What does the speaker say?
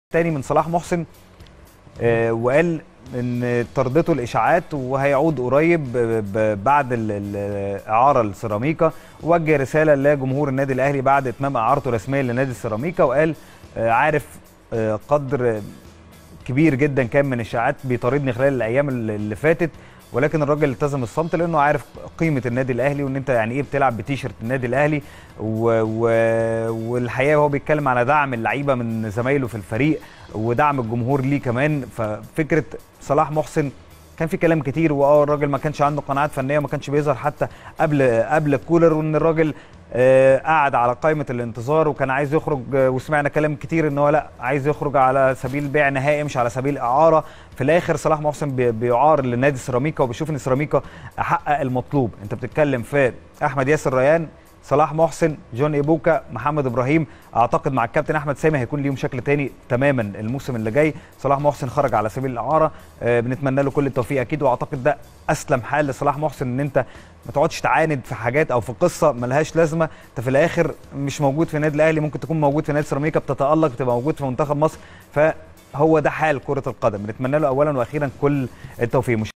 تاني من صلاح محسن آه، وقال ان طردته الاشاعات وهيعود قريب ب- ب- بعد ال- ال- الاعاره لسيراميكا وجه رساله لجمهور النادي الاهلي بعد اتمام اعارته رسميا لنادي سيراميكا وقال آه، عارف آه، قدر كبير جدا كان من الاشاعات بيطاردني خلال الايام اللي اللي فاتت ولكن الراجل التزم الصمت لانه عارف قيمه النادي الاهلي وان انت يعني ايه بتلعب بتيشرت النادي الاهلي و... و... والحقيقه هو بيتكلم على دعم اللعيبه من زمايله في الفريق ودعم الجمهور ليه كمان ففكره صلاح محسن كان في كلام كتير واه الراجل ما كانش عنده قناعات فنيه وما كانش بيظهر حتى قبل قبل كولر وان الراجل آه، قعد على قائمه الانتظار وكان عايز يخرج آه، وسمعنا كلام كتير ان هو لا عايز يخرج على سبيل بيع نهائي مش على سبيل اعاره في الاخر صلاح محسن بي- بيعار لنادي سيراميكا وبيشوف ان سيراميكا حقق المطلوب انت بتتكلم في احمد ياسر ريان صلاح محسن جون ايبوكا محمد ابراهيم اعتقد مع الكابتن احمد سامي هيكون ليهم شكل تاني تماما الموسم اللي جاي صلاح محسن خرج على سبيل الاعاره آه، بنتمنى له كل التوفيق اكيد واعتقد ده اسلم حال لصلاح محسن ان انت ما تقعدش تعاند في حاجات او في قصه ملهاش لازمه انت في الاخر مش موجود في النادي الاهلي ممكن تكون موجود في نادي سيراميكا بتتالق بتبقى موجود في منتخب مصر فهو ده حال كره القدم بنتمنى له اولا واخيرا كل التوفيق مش